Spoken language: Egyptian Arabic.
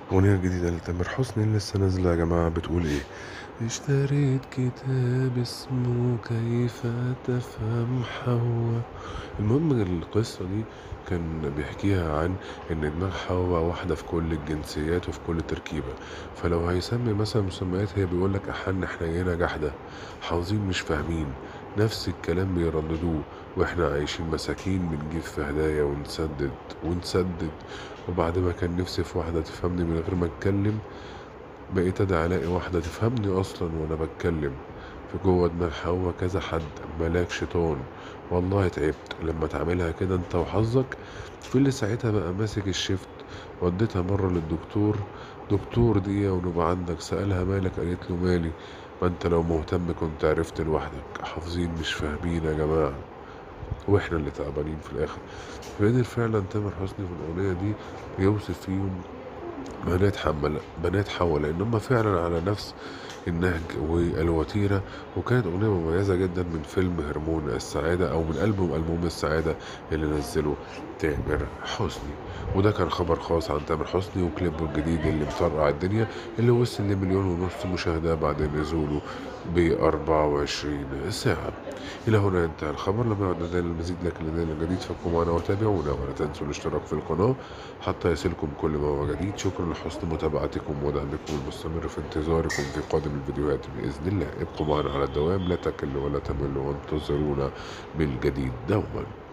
الأغنية الجديدة لتامر حسني اللي لسه نازلة يا جماعة بتقول إيه اشتريت كتاب اسمه كيف تفهم حواء المهم القصة دي كان بيحكيها عن إن دماغ حواء واحدة في كل الجنسيات وفي كل تركيبة فلو هيسمي مثلا مسميات هي بيقولك أحن حنينة جحدة حافظين مش فاهمين نفس الكلام بيرددوه واحنا عايشين مساكين بنجيب في هدايا ونسدد ونسدد وبعد ما كان نفسي في واحدة تفهمني من غير ما اتكلم بقيت ادعي الاقي واحدة تفهمني اصلا وانا بتكلم في جوه دماغ حوا كذا حد ملاك شيطان والله تعبت لما تعملها كده انت وحظك في اللي ساعتها بقى ماسك الشفت وديتها مرة للدكتور دكتور دي ونبقى عندك سألها مالك قالت له مالي ما انت لو مهتم كنت عرفت لوحدك حافظين مش فاهمين يا جماعة واحنا اللي تعبانين في الاخر فقدر فعلا تامر حسني في الاغنيه دي يوصف فيهم بنات حمل بنات حوا لان هم فعلا على نفس النهج والوتيره وكانت اغنيه مميزه جدا من فيلم هرمون السعاده او من البوم البوم السعاده اللي نزله تامر حسني وده كان خبر خاص عن تامر حسني وكليبه الجديد اللي مطرقع الدنيا اللي وصل لمليون ونص مشاهده بعد نزوله ب 24 ساعه إلى هنا انتهى الخبر لما يعد لدينا المزيد لكن لدينا الجديد فابقوا معنا وتابعونا ولا تنسوا الاشتراك في القناة حتى يصلكم كل ما هو جديد شكرا لحسن متابعتكم ودعمكم المستمر في انتظاركم في قادم الفيديوهات بإذن الله ابقوا معنا على الدوام لا تكلوا ولا تملوا وانتظرونا بالجديد دوما